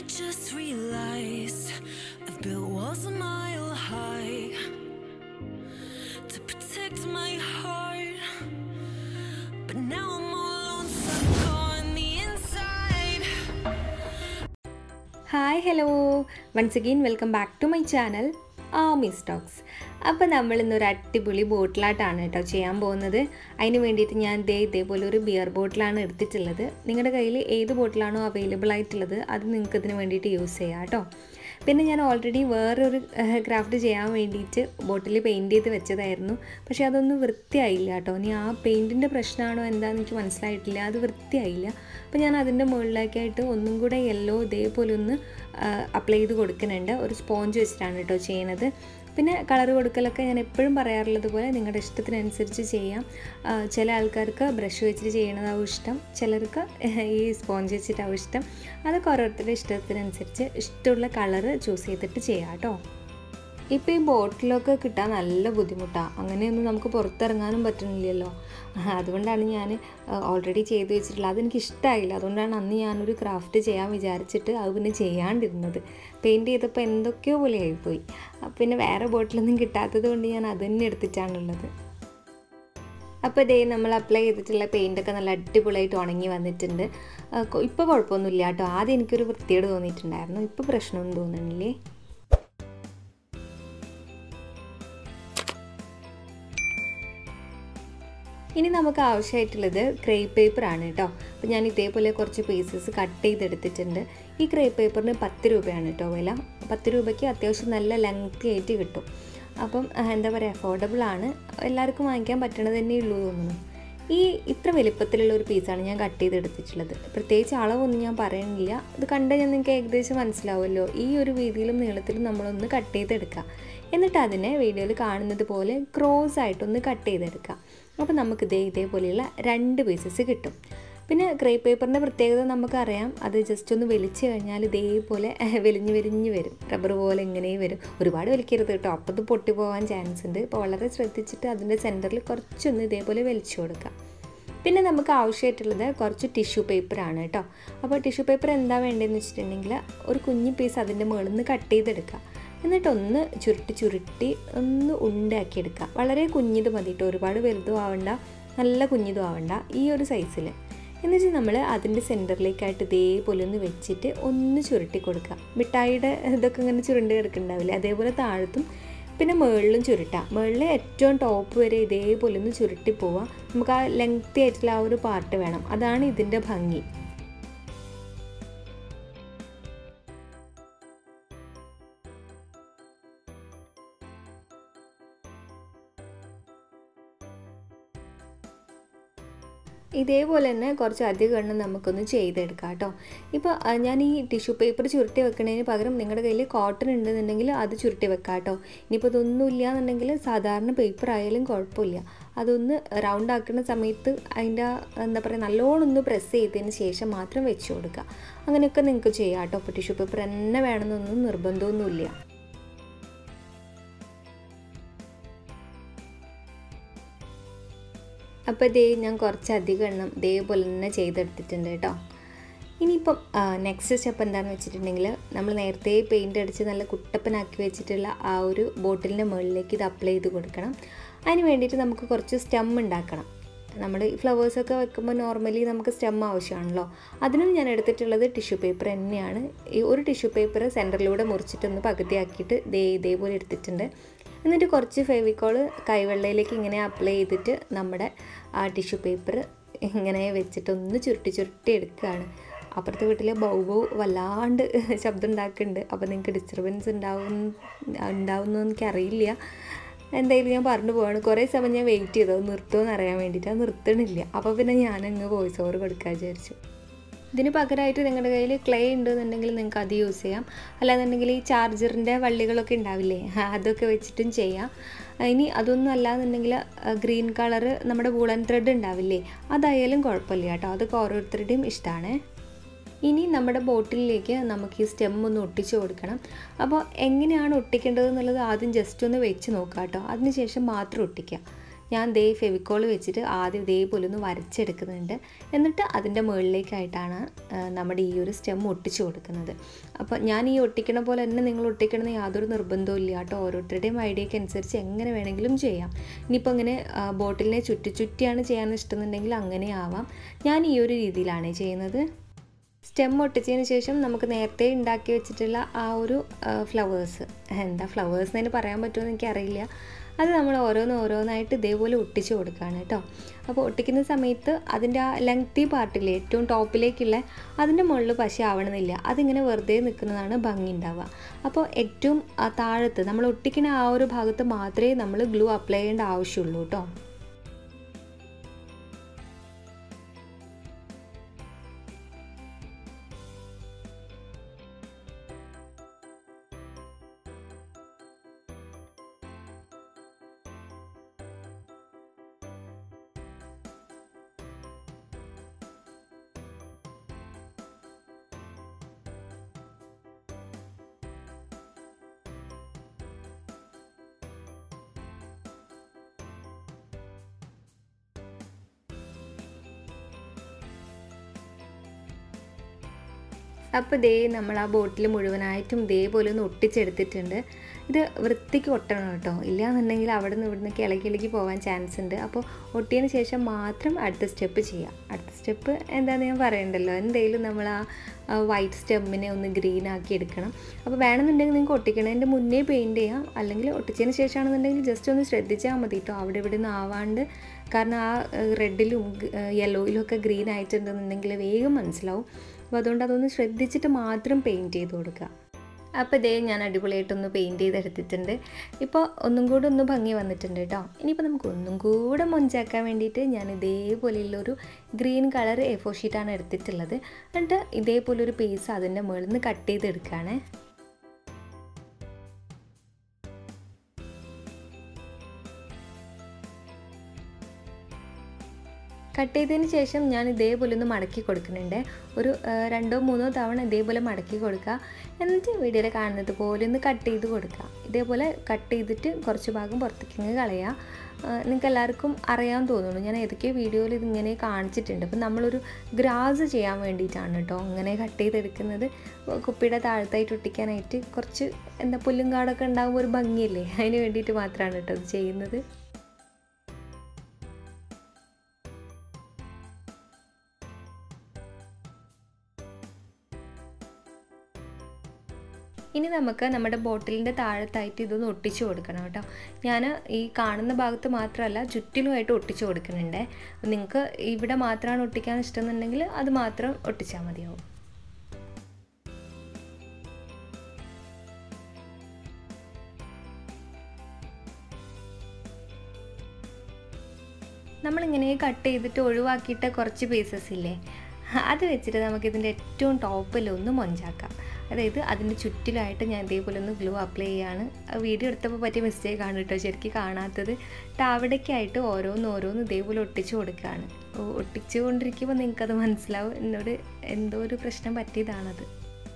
just realized I've built walls a mile high to protect my heart. But now I'm all alone, stuck on the inside. Hi hello once again welcome back to my channel Aami Stokes അപ്പോൾ നമ്മൾ ഇന്നൊരു അടിപൊളി ബോട്ടിലായിട്ടാണ് കേട്ടോ ചെയ്യാൻ പോകുന്നത് അതിന് വേണ്ടിയിട്ട് ഞാൻ ദേ ഇതേപോലെ ഒരു ബിയർ ബോട്ടിലാണ് എടുത്തിട്ടുള്ളത് നിങ്ങളുടെ കയ്യിൽ ഏത് ബോട്ടിലാണോ അവൈലബിൾ ആയിട്ടുള്ളത് അത് നിങ്ങൾക്ക് ഇതിന് വേണ്ടിയിട്ട് യൂസ് ചെയ്യാം കേട്ടോ പിന്നെ ഞാൻ ഓൾറെഡി വേറൊരു ക്രാഫ്റ്റ് ചെയ്യാൻ വേണ്ടിയിട്ട് ബോട്ടിൽ പെയിൻറ്റ് ചെയ്ത് വെച്ചതായിരുന്നു പക്ഷേ അതൊന്നും വൃത്തിയായില്ല കേട്ടോ ഇനി ആ പെയിൻറ്റിൻ്റെ പ്രശ്നമാണോ എന്താണെന്ന് എനിക്ക് മനസ്സിലായിട്ടില്ല അത് വൃത്തിയായില്ല അപ്പോൾ ഞാൻ അതിൻ്റെ മുകളിലേക്കായിട്ട് ഒന്നും കൂടെ യെല്ലോ ഇതേപോലെ ഒന്ന് അപ്ലൈ ചെയ്ത് കൊടുക്കുന്നുണ്ട് ഒരു സ്പോഞ്ച് വെച്ചിട്ടാണ് കേട്ടോ ചെയ്യണത് പിന്നെ കളർ കൊടുക്കലൊക്കെ ഞാൻ എപ്പോഴും പറയാറുള്ളത് പോലെ നിങ്ങളുടെ ഇഷ്ടത്തിനനുസരിച്ച് ചെയ്യാം ആ, ചില ആൾക്കാർക്ക് ബ്രഷ് വെച്ചിട്ട് ചെയ്യണതാവും ഇഷ്ടം ചിലർക്ക് ഈ സ്പോഞ്ച് വെച്ചിട്ടാവും ഇഷ്ടം അതൊക്കെ ഓരോരുത്തരുടെ ഇഷ്ടത്തിനനുസരിച്ച് ഇഷ്ടമുള്ള കളറ് ചൂസ് ചെയ്തിട്ട് ചെയ്യാം കേട്ടോ ഇപ്പോൾ ഈ ബോട്ടിലൊക്കെ കിട്ടാൻ നല്ല ബുദ്ധിമുട്ടാണ് അങ്ങനെയൊന്നും നമുക്ക് പുറത്തിറങ്ങാനും പറ്റുന്നില്ലല്ലോ അതുകൊണ്ടാണ് ഞാൻ ഓൾറെഡി ചെയ്ത് വെച്ചിട്ടുള്ളത് അതെനിക്ക് ഇഷ്ടമായില്ല അതുകൊണ്ടാണ് അന്ന് ഞാനൊരു ക്രാഫ്റ്റ് ചെയ്യാൻ വിചാരിച്ചിട്ട് അത് പിന്നെ ചെയ്യാണ്ടിരുന്നത് പെയിൻറ്റ് ചെയ്തപ്പോൾ എന്തൊക്കെയോ പോലെ ആയിപ്പോയി അപ്പൊ പിന്നെ വേറെ ബോട്ടിലൊന്നും കിട്ടാത്തത് കൊണ്ട് ഞാൻ അത് തന്നെ എടുത്തിട്ടാണുള്ളത് അപ്പോൾ ഇതേ നമ്മൾ അപ്ലൈ ചെയ്തിട്ടുള്ള പെയിൻ്റൊക്കെ നല്ല അടിപൊളിയായിട്ട് ഉണങ്ങി വന്നിട്ടുണ്ട് ഇപ്പോൾ കുഴപ്പമൊന്നുമില്ല കേട്ടോ ആദ്യം എനിക്കൊരു വൃത്തിയോട് തോന്നിയിട്ടുണ്ടായിരുന്നു ഇപ്പോൾ പ്രശ്നമൊന്നും തോന്നണില്ലേ ഇനി നമുക്ക് ആവശ്യമായിട്ടുള്ളത് ക്രേപ്പ് പേപ്പർ ആണ് കേട്ടോ അപ്പോൾ ഞാൻ ഇതേപോലെ കുറച്ച് പീസസ് കട്ട് ചെയ്തെടുത്തിട്ടുണ്ട് ഈ ക്രേപ്പ് പേപ്പറിന് പത്ത് രൂപയാണ് കേട്ടോ വില പത്ത് രൂപയ്ക്ക് അത്യാവശ്യം നല്ല ലെങ്തി ആയിട്ട് കിട്ടും അപ്പം ആ, എന്താ പറയുക അഫോർഡബിൾ ആണ് എല്ലാവർക്കും വാങ്ങിക്കാൻ പറ്റണത് തന്നെ ഉള്ളൂ തോന്നുന്നു ഈ ഇത്ര വലിപ്പത്തിലുള്ള ഒരു പീസാണ് ഞാൻ കട്ട് ചെയ്തെടുത്തിട്ടുള്ളത് പ്രത്യേകിച്ച് അളവൊന്നും ഞാൻ പറയണില്ല ഇത് കണ്ട് ഞാൻ നിങ്ങൾക്ക് ഏകദേശം മനസ്സിലാവുമല്ലോ ഈ ഒരു വീതിയിലും നീളത്തിലും നമ്മളൊന്ന് കട്ട് ചെയ്തെടുക്കുക എന്നിട്ട് അതിനെ വീഡിയോയിൽ കാണുന്നത് പോലെ ക്രോസ് ആയിട്ടൊന്ന് കട്ട് ചെയ്തെടുക്കുക അപ്പോൾ നമുക്ക് ഇതേ ഇതേപോലെയുള്ള രണ്ട് പീസസ് കിട്ടും പിന്നെ ക്രേപ്പ് പേപ്പറിൻ്റെ പ്രത്യേകത നമുക്കറിയാം അത് ജസ്റ്റ് ഒന്ന് വലിച്ചു കഴിഞ്ഞാൽ ഇതേപോലെ വലിഞ്ഞ് വലിഞ്ഞ് വരും റബ്ബർ പോലെ ഇങ്ങനെ വരും ഒരുപാട് വലിക്കരുത് കേട്ടോ അപ്പോൾ ഇത് പൊട്ടി പോകാൻ ചാൻസ് ഉണ്ട് അപ്പോൾ വളരെ ശ്രദ്ധിച്ചിട്ട് അതിൻ്റെ സെൻറ്ററിൽ കുറച്ചൊന്ന് ഇതേപോലെ വലിച്ചു കൊടുക്കാം പിന്നെ നമുക്ക് ആവശ്യമായിട്ടുള്ളത് കുറച്ച് ടിഷ്യൂ പേപ്പറാണ് കേട്ടോ അപ്പോൾ ടിഷ്യൂ പേപ്പർ എന്താ വേണ്ടതെന്ന് വെച്ചിട്ടുണ്ടെങ്കിൽ ഒരു കുഞ്ഞു പീസ് അതിൻ്റെ മുകളിൽ നിന്ന് കട്ട് ചെയ്തെടുക്കുക എന്നിട്ട് ഒന്ന് ചുരുട്ടി ചുരുട്ടി ഒന്ന് ഉണ്ടാക്കി എടുക്കുക വളരെ കുഞ്ഞിത് മതി കേട്ടോ ഒരുപാട് വലുതും ആവണ്ട നല്ല കുഞ്ഞിതും ആവണ്ട ഈ ഒരു സൈസിൽ എന്നിട്ട് നമ്മൾ അതിൻ്റെ സെൻറ്ററിലേക്കായിട്ട് ഇതേപോലെ ഒന്ന് വെച്ചിട്ട് ഒന്ന് ചുരുട്ടി കൊടുക്കുക മിഠായിയുടെ ഇതൊക്കെ ഇങ്ങനെ ചുരുണ്ട് കിടക്കുന്നുണ്ടാവില്ലേ അതേപോലെ താഴത്തും പിന്നെ മുകളിലും ചുരുട്ടാം മുകളിൽ ഏറ്റവും ടോപ്പ് വരെ ഇതേപോലെ ഒന്ന് ചുരുട്ടി പോവാം നമുക്ക് ആ ലെങ്തി ആയിട്ടുള്ള ആ ഒരു പാർട്ട് വേണം അതാണ് ഇതിൻ്റെ ഭംഗി ഇതേപോലെ തന്നെ കുറച്ച് അധികം എണ്ണം നമുക്കൊന്ന് ചെയ്തെടുക്കാം കേട്ടോ ഇപ്പോൾ ആ, ഞാൻ ഈ ടിഷ്യൂ പേപ്പർ ചുരുട്ടി വെക്കുന്നതിന് പകരം നിങ്ങളുടെ കയ്യിൽ കോട്ടൺ ഉണ്ടെന്നുണ്ടെങ്കിൽ അത് ചുരുട്ടി വെക്കാം കേട്ടോ ഇനിയിപ്പോൾ ഇതൊന്നും ഇല്ല എന്നുണ്ടെങ്കിൽ സാധാരണ പേപ്പർ ആയാലും കുഴപ്പമില്ല അതൊന്ന് റൗണ്ട് ആക്കുന്ന സമയത്ത് അതിൻ്റെ എന്താ പറയുക നല്ലോണം ഒന്ന് പ്രസ് ചെയ്തതിന് ശേഷം മാത്രം വെച്ച് കൊടുക്കുക അങ്ങനെയൊക്കെ നിങ്ങൾക്ക് ചെയ്യാം കേട്ടോ അപ്പോൾ ടിഷ്യൂ പേപ്പർ തന്നെ വേണമെന്നൊന്നും നിർബന്ധമൊന്നുമില്ല അപ്പോൾ ഇതേ ഞാൻ കുറച്ചധികം എണ്ണം ഇതേപോലെ തന്നെ ചെയ്തെടുത്തിട്ടുണ്ട് കേട്ടോ ഇനിയിപ്പം നെക്സ്റ്റ് സ്റ്റെപ്പ് എന്താണെന്ന് വെച്ചിട്ടുണ്ടെങ്കിൽ നമ്മൾ നേരത്തെ പെയിൻ്റ് അടിച്ച് നല്ല കുട്ടപ്പനാക്കി വെച്ചിട്ടുള്ള ആ ഒരു ബോട്ടിലിൻ്റെ മുകളിലേക്ക് ഇത് അപ്ലൈ ചെയ്ത് കൊടുക്കണം അതിന് വേണ്ടിയിട്ട് നമുക്ക് കുറച്ച് സ്റ്റെം ഉണ്ടാക്കണം നമ്മൾ ഈ ഫ്ലവേഴ്സൊക്കെ വെക്കുമ്പോൾ നോർമലി നമുക്ക് സ്റ്റെം ആവശ്യമാണല്ലോ അതിനും ഞാൻ എടുത്തിട്ടുള്ളത് ടിഷ്യൂ പേപ്പർ തന്നെയാണ് ഈ ഒരു ടിഷ്യൂ പേപ്പർ സെൻറ്ററിലൂടെ മുറിച്ചിട്ടൊന്ന് പകുതിയാക്കിയിട്ട് ദേ ഇതേപോലെ എടുത്തിട്ടുണ്ട് എന്നിട്ട് കുറച്ച് ഫെവിക്കോൾ കൈവെള്ളയിലേക്ക് ഇങ്ങനെ അപ്ലൈ ചെയ്തിട്ട് നമ്മുടെ ആ ടിഷ്യൂ പേപ്പർ ഇങ്ങനെ വെച്ചിട്ട് ഒന്ന് ചുരുട്ടി ചുരുട്ടി എടുക്കുകയാണ് അപ്പുറത്തെ വീട്ടിലെ ബൗബൗ വല്ലാണ്ട് ശബ്ദം ഉണ്ടാക്കുന്നുണ്ട് അപ്പോൾ നിങ്ങൾക്ക് ഡിസ്റ്റർബൻസ് ഉണ്ടാവും ഉണ്ടാവുമെന്ന് എനിക്കറിയില്ല എന്തായാലും ഞാൻ പറഞ്ഞു പോവാണ് കുറേ സമയം ഞാൻ വെയിറ്റ് ചെയ്തു അത് നിർത്തുമെന്ന് അറിയാൻ വേണ്ടിയിട്ട് അത് നിർത്തണില്ല അപ്പോൾ പിന്നെ ഞാനങ്ങ് വോയിസ് ഓവർ കൊടുക്കാൻ വിചാരിച്ചു ഇതിന് പകരമായിട്ട് നിങ്ങളുടെ കയ്യിൽ ക്ലേ ഉണ്ടെന്നുണ്ടെങ്കിൽ നിങ്ങൾക്ക് അത് യൂസ് ചെയ്യാം അല്ലാന്നുണ്ടെങ്കിൽ ഈ ചാർജറിൻ്റെ വള്ളികളൊക്കെ ഉണ്ടാവില്ലേ ആ, അതൊക്കെ വെച്ചിട്ടും ചെയ്യാം ഇനി അതൊന്നും അല്ലാന്നുണ്ടെങ്കിൽ ഗ്രീൻ കളറ് നമ്മുടെ വൂളൻ ത്രെഡ് ഉണ്ടാവില്ലേ അതായാലും കുഴപ്പമില്ല കേട്ടോ അതൊക്കെ ഓരോരുത്തരുടെയും ഇഷ്ടമാണ് ഇനി നമ്മുടെ ബോട്ടിലേക്ക് നമുക്ക് ഈ സ്റ്റെം ഒന്ന് ഒട്ടിച്ച് കൊടുക്കണം അപ്പോൾ എങ്ങനെയാണ് ഒട്ടിക്കേണ്ടത് എന്നുള്ളത് ആദ്യം ജസ്റ്റ് ഒന്ന് വെച്ച് നോക്കുക കേട്ടോ അതിനുശേഷം മാത്രം ഒട്ടിക്കുക ഞാൻ ദേ ഫെവിക്കോൾ വെച്ചിട്ട് ആദ്യം ഇതേപോലെ ഒന്ന് വരച്ചെടുക്കുന്നുണ്ട് എന്നിട്ട് അതിൻ്റെ മുകളിലേക്കായിട്ടാണ് ആ, നമ്മുടെ ഈ ഒരു സ്റ്റെം ഒട്ടിച്ചു കൊടുക്കുന്നത് അപ്പോൾ ഞാൻ ഈ ഒട്ടിക്കണ പോലെ തന്നെ നിങ്ങൾ ഒട്ടിക്കണമെന്ന് യാതൊരു നിർബന്ധവും ഇല്ല കേട്ടോ ഓരോരുത്തരുടെയും ഐഡിയയ്ക്ക് അനുസരിച്ച് എങ്ങനെ വേണമെങ്കിലും ചെയ്യാം ഇനിയിപ്പോൾ ഇങ്ങനെ ആ, ബോട്ടിലിനെ ചുറ്റി ചുറ്റിയാണ് ചെയ്യാൻ ഇഷ്ടമെന്നുണ്ടെങ്കിൽ അങ്ങനെ ആവാം ഞാൻ ഈ ഒരു രീതിയിലാണ് ചെയ്യുന്നത് സ്റ്റെം ഒട്ടിച്ചതിന് ശേഷം നമുക്ക് നേരത്തെ ഉണ്ടാക്കി വെച്ചിട്ടുള്ള ആ ഒരു ഫ്ലവേഴ്സ് എന്താ ഫ്ലവേഴ്സ് എന്ന് പറയാൻ പറ്റുമോ എന്ന് എനിക്കറിയില്ല അത് നമ്മൾ ഓരോന്ന് ഓരോന്നായിട്ട് ഇതേപോലെ ഒട്ടിച്ച് കൊടുക്കുകയാണ് കേട്ടോ അപ്പോൾ ഒട്ടിക്കുന്ന സമയത്ത് അതിൻ്റെ ആ ലെങ്തി പാർട്ടില്ലേ ഏറ്റവും ടോപ്പിലേക്കുള്ള അതിൻ്റെ മുകളിൽ പശ ആവണമെന്നില്ല അതിങ്ങനെ വെറുതെ നിൽക്കുന്നതാണ് ഭംഗി ഉണ്ടാവുക അപ്പോൾ ഏറ്റവും ആ താഴത്ത് നമ്മൾ ഒട്ടിക്കുന്ന ആ ഒരു ഭാഗത്ത് മാത്രമേ നമ്മൾ ഗ്ലൂ അപ്ലൈ ചെയ്യേണ്ട ആവശ്യമുള്ളൂ കേട്ടോ അപ്പോൾ ദേ നമ്മൾ ആ ബോട്ടിൽ മുഴുവനായിട്ടും ഇതേപോലെ ഒന്ന് ഒട്ടിച്ചെടുത്തിട്ടുണ്ട് ഇത് വൃത്തിക്ക് ഒട്ടണം കേട്ടോ ഇല്ലയെന്നുണ്ടെങ്കിൽ അവിടെ നിന്ന് ഇവിടുന്ന് കിളക്കി കിളക്കി പോകാൻ ചാൻസ് ഉണ്ട് അപ്പോൾ ഒട്ടിയതിന് ശേഷം മാത്രം അടുത്ത സ്റ്റെപ്പ് ചെയ്യാം അടുത്ത സ്റ്റെപ്പ് എന്താണെന്ന് ഞാൻ പറയണ്ടല്ലോ എന്തെങ്കിലും നമ്മൾ ആ വൈറ്റ് സ്റ്റെമ്മിനെ ഒന്ന് ഗ്രീൻ ആക്കി എടുക്കണം അപ്പോൾ വേണമെന്നുണ്ടെങ്കിൽ നിങ്ങൾക്ക് ഒട്ടിക്കണതിൻ്റെ മുന്നേ പെയിൻറ്റ് ചെയ്യാം അല്ലെങ്കിൽ ഒട്ടിച്ചതിന് ശേഷമാണെന്നുണ്ടെങ്കിൽ ജസ്റ്റ് ഒന്ന് ശ്രദ്ധിച്ചാൽ മതി കേട്ടോ അവിടെ ഇവിടെ നിന്ന് ആവാണ്ട് കാരണം ആ റെഡിലും യെല്ലോയിലും ഒക്കെ ഗ്രീൻ ആയിട്ടുണ്ടെന്നുണ്ടെങ്കിൽ വേഗം മനസ്സിലാവും അപ്പോൾ അതുകൊണ്ട് അതൊന്ന് ശ്രദ്ധിച്ചിട്ട് മാത്രം പെയിൻറ്റ് ചെയ്ത് കൊടുക്കുക അപ്പോൾ ഇതേ ഞാൻ അടിപൊളിയായിട്ടൊന്ന് പെയിൻറ്റ് ചെയ്തെടുത്തിട്ടുണ്ട് ഇപ്പോൾ ഒന്നും കൂടെ ഒന്ന് ഭംഗി വന്നിട്ടുണ്ട് കേട്ടോ ഇനിയിപ്പോൾ നമുക്ക് ഒന്നും കൂടെ മൊഞ്ചാക്കാൻ വേണ്ടിയിട്ട് ഞാൻ ഇതേപോലെയുള്ളൊരു ഗ്രീൻ കളർ എ ഫോർ ഷീറ്റാണ് എടുത്തിട്ടുള്ളത് എന്നിട്ട് ഇതേപോലെ ഒരു പീസ് അതിൻ്റെ മുകളിൽ നിന്ന് കട്ട് ചെയ്തെടുക്കുകയാണേ കട്ട് ചെയ്തതിന് ശേഷം ഞാൻ ഇതേപോലെ ഒന്ന് മടക്കി കൊടുക്കുന്നുണ്ട് ഒരു ആ, രണ്ടോ മൂന്നോ തവണ ഇതേപോലെ മടക്കി കൊടുക്കുക എന്നിട്ട് വീഡിയോയിൽ കാണുന്നത് പോലെ ഒന്ന് കട്ട് ചെയ്ത് കൊടുക്കുക ഇതേപോലെ കട്ട് ചെയ്തിട്ട് കുറച്ച് ഭാഗം പുറത്തേക്ക് കളയുക നിങ്ങൾക്ക് എല്ലാവർക്കും അറിയാൻ തോന്നുന്നു ഞാൻ ഏതൊക്കെയോ വീഡിയോയിൽ ഇതിങ്ങനെ കാണിച്ചിട്ടുണ്ട് അപ്പം നമ്മളൊരു ഗ്രാസ് ചെയ്യാൻ വേണ്ടിയിട്ടാണ് കേട്ടോ ഇങ്ങനെ കട്ട് ചെയ്തെടുക്കുന്നത് കുപ്പിയുടെ താഴത്തായിട്ട് ഒട്ടിക്കാനായിട്ട് കുറച്ച് എന്താ പുല്ലും കാടൊക്കെ ഉണ്ടാകുമ്പോൾ ഒരു ഭംഗിയല്ലേ അതിന് വേണ്ടിയിട്ട് മാത്രമാണ് കേട്ടോ ഇത് ചെയ്യുന്നത് ഇനി നമുക്ക് നമ്മുടെ ബോട്ടിലിൻ്റെ താഴത്തായിട്ട് ഇതൊന്ന് ഒട്ടിച്ചു കൊടുക്കണം കേട്ടോ ഞാൻ ഈ കാണുന്ന ഭാഗത്ത് മാത്രമല്ല ചുറ്റിലുമായിട്ട് ഒട്ടിച്ചു കൊടുക്കുന്നുണ്ട് നിങ്ങൾക്ക് ഇവിടെ മാത്രമാണ് ഒട്ടിക്കാൻ ഇഷ്ടമെന്നുണ്ടെങ്കിൽ അത് മാത്രം ഒട്ടിച്ചാൽ മതിയാവും നമ്മളിങ്ങനെ കട്ട് ചെയ്തിട്ട് ഒഴിവാക്കിയിട്ട കുറച്ച് പീസസ് ഇല്ലേ അത് വെച്ചിട്ട് നമുക്കിതിൻ്റെ ഏറ്റവും ടോപ്പിൽ ഒന്ന് മൊഞ്ചാക്കാം അതായത് അതിൻ്റെ ചുറ്റിലായിട്ട് ഞാൻ ഇതേപോലെ ഒന്ന് ഗ്ലൂ അപ്ലൈ ചെയ്യാണ് വീഡിയോ എടുത്തപ്പോൾ പറ്റിയ മിസ്റ്റേക്കാണ് കേട്ടോ ശരിക്കും കാണാത്തത് എന്നിട്ട് അവിടേക്കായിട്ട് ഓരോന്ന് ഓരോന്ന് ഇതേപോലെ ഒട്ടിച്ചു കൊടുക്കുകയാണ് ഒട്ടിച്ചു കൊണ്ടിരിക്കുമ്പോൾ നിങ്ങൾക്കത് മനസ്സിലാവും എന്നോട് എന്തോ ഒരു പ്രശ്നം പറ്റിയതാണത്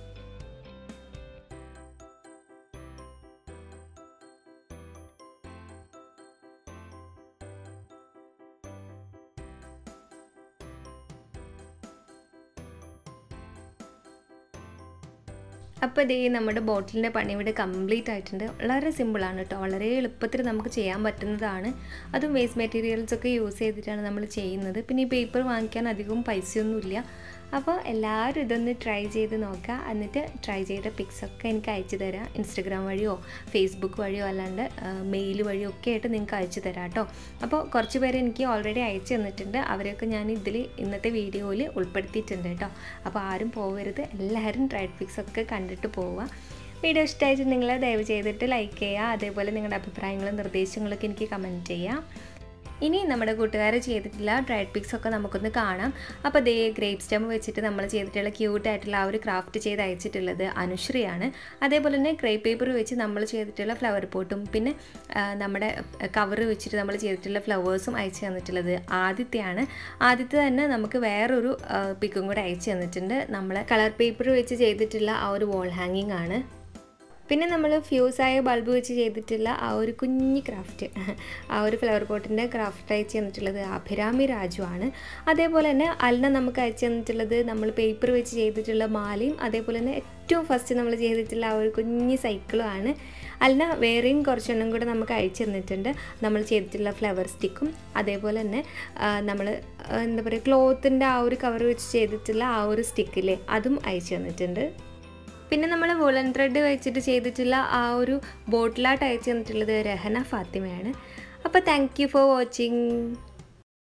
അപ്പോൾ ഇതേ നമ്മുടെ ബോട്ടിലിൻ്റെ പണി ഇവിടെ കംപ്ലീറ്റ് ആയിട്ടുണ്ട് വളരെ സിമ്പിളാണ് കേട്ടോ വളരെ എളുപ്പത്തിൽ നമുക്ക് ചെയ്യാൻ പറ്റുന്നതാണ് അതും വേസ്റ്റ് മെറ്റീരിയൽസ് ഒക്കെ യൂസ് ചെയ്തിട്ടാണ് നമ്മൾ ചെയ്യുന്നത് പിന്നെ ഈ പേപ്പർ വാങ്ങിക്കാൻ അധികം പൈസയൊന്നുമില്ല അപ്പോൾ എല്ലാവരും ഇതൊന്ന് ട്രൈ ചെയ്ത് നോക്കുക എന്നിട്ട് ട്രൈ ചെയ്ത പിക്സ് ഒക്കെ എനിക്ക് അയച്ചു തരാം ഇൻസ്റ്റഗ്രാം വഴിയോ ഫേസ്ബുക്ക് വഴിയോ അല്ലാണ്ട് മെയിൽ വഴിയോ ഒക്കെ ആയിട്ട് നിങ്ങൾക്ക് അയച്ചു തരാം കേട്ടോ അപ്പോൾ കുറച്ച് പേര് എനിക്ക് ഓൾറെഡി അയച്ചു തന്നിട്ടുണ്ട് അവരെയൊക്കെ ഞാൻ ഇതിൽ ഇന്നത്തെ വീഡിയോയിൽ ഉൾപ്പെടുത്തിയിട്ടുണ്ട് കേട്ടോ അപ്പോൾ ആരും പോകരുത് എല്ലാവരും ട്രൈഡ് പിക്സ് ഒക്കെ കണ്ടിട്ട് പോവുക വീഡിയോ ഇഷ്ടമായിട്ടുണ്ടെങ്കിൽ ദയവ് ചെയ്തിട്ട് ലൈക്ക് ചെയ്യുക അതേപോലെ നിങ്ങളുടെ അഭിപ്രായങ്ങളും നിർദ്ദേശങ്ങളൊക്കെ എനിക്ക് കമൻറ്റ് ചെയ്യാം ഇനി നമ്മുടെ കൂട്ടുകാർ ചെയ്തിട്ടുള്ള ഡ്രൈഡ് പിക്സ് ഒക്കെ നമുക്കൊന്ന് കാണാം അപ്പോൾ ദേ ഗ്രേപ്പ് സ്റ്റെം വെച്ചിട്ട് നമ്മൾ ചെയ്തിട്ടുള്ള ക്യൂട്ടായിട്ടുള്ള ആ ഒരു ക്രാഫ്റ്റ് ചെയ്ത് അയച്ചിട്ടുള്ളത് അനുശ്രീയാണ് അതേപോലെ തന്നെ ക്രേ പേപ്പർ വെച്ച് നമ്മൾ ചെയ്തിട്ടുള്ള ഫ്ലവർ പോട്ടും പിന്നെ ആ, നമ്മുടെ കവർ വെച്ചിട്ട് നമ്മൾ ചെയ്തിട്ടുള്ള ഫ്ലവേഴ്സും അയച്ചു തന്നിട്ടുള്ളത് ആദ്യത്തെയാണ് ആദ്യത്തെ തന്നെ നമുക്ക് വേറൊരു പിക്കും കൂടെ അയച്ചു തന്നിട്ടുണ്ട് നമ്മൾ കളർ പേപ്പർ വെച്ച് ചെയ്തിട്ടുള്ള ആ ഒരു വോൾ ഹാങ്ങിങ് ആണ് പിന്നെ നമ്മൾ ഫ്യൂസായ ബൾബ് വെച്ച് ചെയ്തിട്ടുള്ള ആ ഒരു കുഞ്ഞ് ക്രാഫ്റ്റ് ആ ഒരു ഫ്ലവർ പോട്ടിൻ്റെ ക്രാഫ്റ്റ് അയച്ചു തന്നിട്ടുള്ളത് അഭിരാമി രാജു ആണ് അതേപോലെ തന്നെ അൽന നമുക്ക് അയച്ചു തന്നിട്ടുള്ളത് നമ്മൾ പേപ്പർ വെച്ച് ചെയ്തിട്ടുള്ള മാലയും അതേപോലെ തന്നെ ഏറ്റവും ഫസ്റ്റ് നമ്മൾ ചെയ്തിട്ടുള്ള ആ ഒരു കുഞ്ഞ് സൈക്കിളും ആണ് അൽന വേറെയും കുറച്ചെണ്ണം കൂടെ നമുക്ക് അയച്ചു തന്നിട്ടുണ്ട് നമ്മൾ ചെയ്തിട്ടുള്ള ഫ്ലവർ സ്റ്റിക്കും അതേപോലെ തന്നെ നമ്മൾ എന്താ പറയുക ക്ലോത്തിൻ്റെ ആ ഒരു കവർ വെച്ച് ചെയ്തിട്ടുള്ള ആ ഒരു സ്റ്റിക്കില്ലേ അതും അയച്ചു തന്നിട്ടുണ്ട് പിന്നെ നമ്മൾ വുളൻ ത്രെഡ് വെച്ചിട്ട് ചെയ്തിട്ടുള്ള ആ ഒരു ബോട്ടിലായിട്ട് അയച്ചു തന്നിട്ടുള്ളത് രഹന ഫാത്തിമയാണ് അപ്പോൾ താങ്ക് യു ഫോർ വാച്ചിങ്